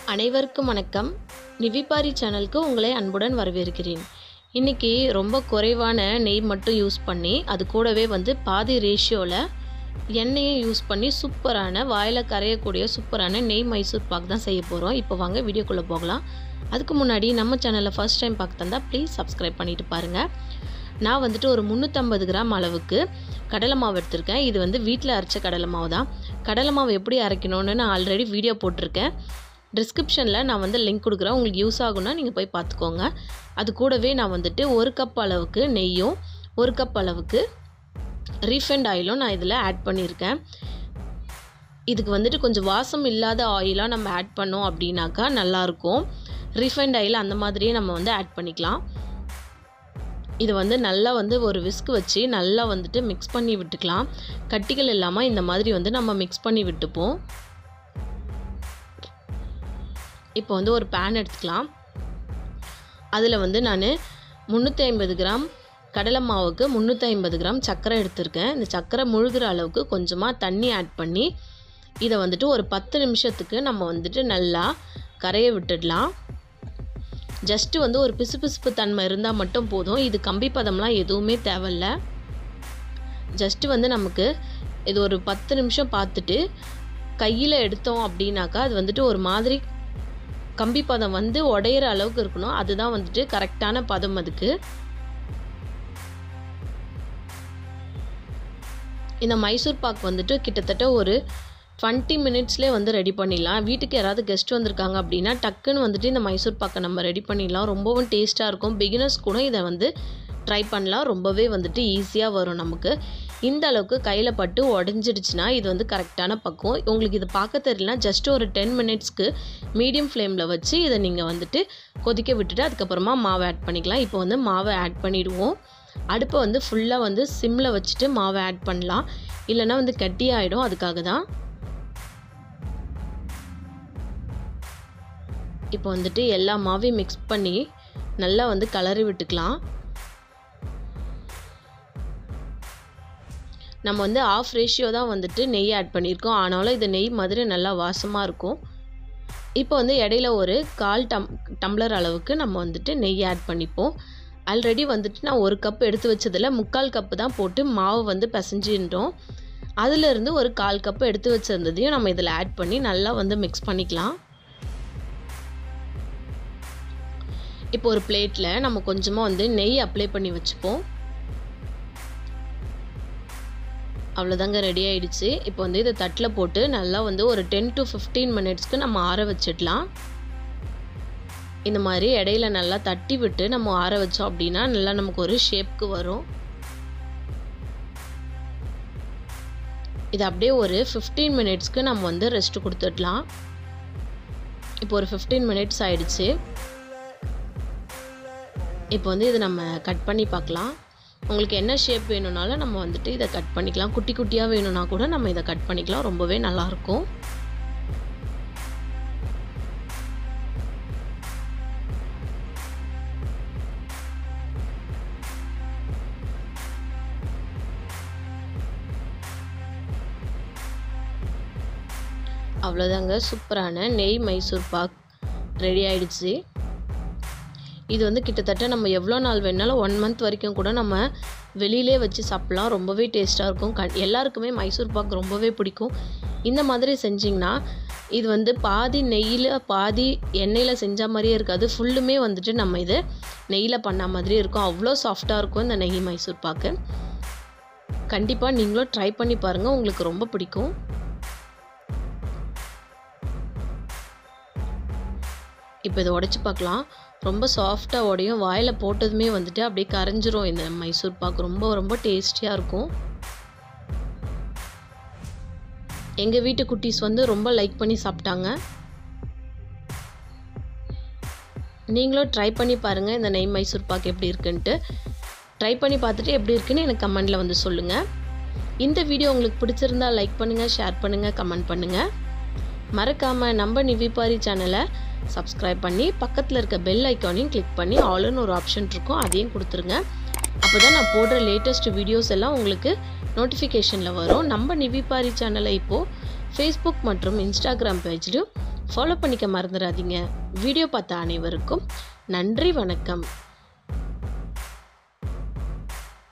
அனைவருக்கும் வணக்கம் நிவிபாரி சேனலுக்கு உங்களை அன்புடன் வரவேற்கிறேன் இன்றைக்கி ரொம்ப குறைவான நெய் மட்டும் யூஸ் பண்ணி அது கூடவே வந்து பாதி ரேஷியோவில் எண்ணெயும் யூஸ் பண்ணி சூப்பரான வாயில் கரையக்கூடிய சூப்பரான நெய் மைசூர் பாக் தான் செய்ய போகிறோம் இப்போ வாங்க வீடியோக்குள்ளே போகலாம் அதுக்கு முன்னாடி நம்ம சேனலில் ஃபஸ்ட் டைம் பார்க்க தந்தா ப்ளீஸ் சப்ஸ்கிரைப் பண்ணிட்டு பாருங்கள் நான் வந்துட்டு ஒரு முந்நூற்றம்பது கிராம் அளவுக்கு கடலை மாவு எடுத்திருக்கேன் இது வந்து வீட்டில் அரைச்ச கடலை மாவு தான் கடலை மாவு எப்படி அரைக்கணும்னு நான் ஆல்ரெடி வீடியோ போட்டிருக்கேன் டிஸ்கிரிப்ஷனில் நான் வந்து லிங்க் கொடுக்குறேன் உங்களுக்கு யூஸ் ஆகும்னா நீங்கள் போய் பார்த்துக்கோங்க அது கூடவே நான் வந்துட்டு ஒரு கப் அளவுக்கு நெய்யும் ஒரு கப் அளவுக்கு ரீஃபைண்ட் ஆயிலும் நான் இதில் ஆட் பண்ணியிருக்கேன் இதுக்கு வந்துட்டு கொஞ்சம் வாசம் இல்லாத ஆயிலாக நம்ம ஆட் பண்ணோம் அப்படின்னாக்கா நல்லாயிருக்கும் ரீஃபைண்ட் ஆயில் அந்த மாதிரியே நம்ம வந்து ஆட் பண்ணிக்கலாம் இது வந்து நல்லா வந்து ஒரு விஸ்க் வச்சு நல்லா வந்துட்டு மிக்ஸ் பண்ணி விட்டுக்கலாம் கட்டிகள் இல்லாமல் இந்த மாதிரி வந்து நம்ம மிக்ஸ் பண்ணி விட்டுப்போம் இப்போ வந்து ஒரு பேன் எடுத்துக்கலாம் அதில் வந்து நான் முந்நூற்றி ஐம்பது கிராம் கடலை மாவுக்கு முந்நூற்றி ஐம்பது கிராம் சர்க்கரை எடுத்திருக்கேன் இந்த சர்க்கரை முழுகிற அளவுக்கு கொஞ்சமாக தண்ணி ஆட் பண்ணி இதை வந்துட்டு ஒரு பத்து நிமிஷத்துக்கு நம்ம வந்துட்டு நல்லா கரைய விட்டுடலாம் ஜஸ்ட்டு வந்து ஒரு பிசுபிசுப்பு தன்மை இருந்தால் மட்டும் போதும் இது கம்பி பதம்லாம் எதுவுமே தேவையில்ல ஜஸ்ட்டு வந்து நமக்கு இது ஒரு பத்து நிமிஷம் பார்த்துட்டு கையில் எடுத்தோம் அப்படின்னாக்கா அது வந்துட்டு ஒரு மாதிரி கம்பி பதம் வந்து உடையிற அளவுக்கு இருக்கணும் அதுதான் வந்துட்டு கரெக்டான பதம் அதுக்கு இந்த மைசூர் பாக் வந்துட்டு கிட்டத்தட்ட ஒரு டுவெண்ட்டி மினிட்ஸ்லேயே வந்து ரெடி பண்ணிடலாம் வீட்டுக்கு யாராவது கெஸ்ட் வந்திருக்காங்க அப்படின்னா டக்குன்னு வந்துட்டு இந்த மைசூர் பாக்கை நம்ம ரெடி பண்ணிடலாம் ரொம்பவும் டேஸ்ட்டாக இருக்கும் பிகினர்ஸ் கூட இதை வந்து ட்ரை பண்ணலாம் ரொம்பவே வந்துட்டு ஈஸியாக வரும் நமக்கு இந்த அளவுக்கு கையில் பட்டு உடஞ்சிடுச்சுன்னா இது வந்து கரெக்டான பக்குவம் உங்களுக்கு இது பார்க்க தெரியலனா ஜஸ்ட் ஒரு டென் மினிட்ஸ்க்கு மீடியம் ஃப்ளேமில் வச்சு இதை நீங்கள் வந்துட்டு கொதிக்க விட்டுட்டு அதுக்கப்புறமா மாவை ஆட் பண்ணிக்கலாம் இப்போ வந்து மாவை ஆட் பண்ணிவிடுவோம் அடுப்பை வந்து ஃபுல்லாக வந்து சிம்மில் வச்சுட்டு மாவை ஆட் பண்ணலாம் இல்லைனா வந்து கட்டி ஆகிடும் அதுக்காக தான் இப்போ வந்துட்டு எல்லா மாவையும் மிக்ஸ் பண்ணி நல்லா வந்து கலரி விட்டுக்கலாம் நம்ம வந்து ஆஃப் ரேஷியோ தான் வந்துட்டு நெய் ஆட் பண்ணியிருக்கோம் ஆனாலும் இது நெய் மாதிரி நல்லா வாசமாக இருக்கும் இப்போ வந்து இடையில ஒரு கால் டம் டம்ளர் அளவுக்கு நம்ம வந்துட்டு நெய் ஆட் பண்ணிப்போம் ஆல்ரெடி வந்துட்டு நான் ஒரு கப் எடுத்து வச்சதில் முக்கால் கப்பு தான் போட்டு மாவு வந்து பிசைஞ்சின்றோம் அதிலிருந்து ஒரு கால் கப்பு எடுத்து வச்சிருந்ததையும் நம்ம இதில் ஆட் பண்ணி நல்லா வந்து மிக்ஸ் பண்ணிக்கலாம் இப்போ ஒரு பிளேட்டில் நம்ம கொஞ்சமாக வந்து நெய் அப்ளை பண்ணி வச்சுப்போம் அவ்வளோதாங்க ரெடி ஆயிடுச்சு இப்போ வந்து இதை தட்டில் போட்டு நல்லா வந்து ஒரு டென் டு ஃபிஃப்டீன் மினிட்ஸ்க்கு நம்ம ஆற வச்சிடலாம் இந்த மாதிரி இடையில நல்லா தட்டி விட்டு நம்ம ஆற வச்சோம் அப்படின்னா நல்லா நமக்கு ஒரு ஷேப்க்கு வரும் இது அப்படியே ஒரு ஃபிஃப்டீன் மினிட்ஸ்க்கு நம்ம வந்து ரெஸ்ட் கொடுத்துடலாம் இப்போ ஒரு ஃபிஃப்டீன் மினிட்ஸ் ஆயிடுச்சு இப்போ வந்து இதை நம்ம கட் பண்ணி பார்க்கலாம் உங்களுக்கு என்ன ஷேப் வேணும்னாலும் நம்ம வந்துட்டு இதை கட் பண்ணிக்கலாம் குட்டி குட்டியாக வேணும்னா கூட நம்ம இதை கட் பண்ணிக்கலாம் ரொம்பவே நல்லாயிருக்கும் அவ்வளோதாங்க சூப்பரான நெய் மைசூர் பாக் ரெடி ஆயிடுச்சு இது வந்து கிட்டத்தட்ட நம்ம எவ்வளோ நாள் வேணாலும் ஒன் மந்த் வரைக்கும் கூட நம்ம வெளியிலே வச்சு சாப்பிட்லாம் ரொம்பவே டேஸ்ட்டாக இருக்கும் க எல்லாருக்குமே மைசூர் பாக் ரொம்பவே பிடிக்கும் இந்த மாதிரி செஞ்சிங்கன்னா இது வந்து பாதி நெய்யில் பாதி எண்ணெயில் செஞ்ச மாதிரியே இருக்காது ஃபுல்லுமே வந்துட்டு நம்ம இது நெய்யில் பண்ண மாதிரியே இருக்கும் அவ்வளோ சாஃப்டாக இருக்கும் இந்த நெய் மைசூர் பாக்கு கண்டிப்பாக நீங்களும் ட்ரை பண்ணி பாருங்கள் உங்களுக்கு ரொம்ப பிடிக்கும் இப்போ இதை உடச்சி பார்க்கலாம் ரொம்ப சாஃப்டாக உடையும் வாயில் போட்டதுமே வந்துட்டு அப்படியே கரைஞ்சிரும் இந்த மைசூர் பாக் ரொம்ப ரொம்ப டேஸ்டியாக இருக்கும் எங்கள் வீட்டு குட்டீஸ் வந்து ரொம்ப லைக் பண்ணி சாப்பிட்டாங்க நீங்களும் ட்ரை பண்ணி பாருங்கள் இந்த நெய் மைசூர் பாக் எப்படி இருக்குன்ட்டு ட்ரை பண்ணி பார்த்துட்டு எப்படி இருக்குன்னு எனக்கு கமெண்டில் வந்து சொல்லுங்கள் இந்த வீடியோ உங்களுக்கு பிடிச்சிருந்தா லைக் பண்ணுங்கள் ஷேர் பண்ணுங்கள் கமெண்ட் பண்ணுங்கள் மறக்காமல் நம்ம நிவிபாரி சேனலை சப்ஸ்கிரைப் பண்ணி பக்கத்தில் இருக்க பெல் ஐக்கானையும் கிளிக் பண்ணி ஆல்னு ஒரு ஆப்ஷன் இருக்கும் அதையும் கொடுத்துருங்க அப்போ தான் நான் போடுற லேட்டஸ்ட் வீடியோஸ் எல்லாம் உங்களுக்கு நோட்டிஃபிகேஷனில் வரும் நம்ம நிவிபாரி சேனலை இப்போது ஃபேஸ்புக் மற்றும் இன்ஸ்டாகிராம் பேஜ்லையும் ஃபாலோ பண்ணிக்க மறந்துடாதீங்க வீடியோ பார்த்த அனைவருக்கும் நன்றி வணக்கம்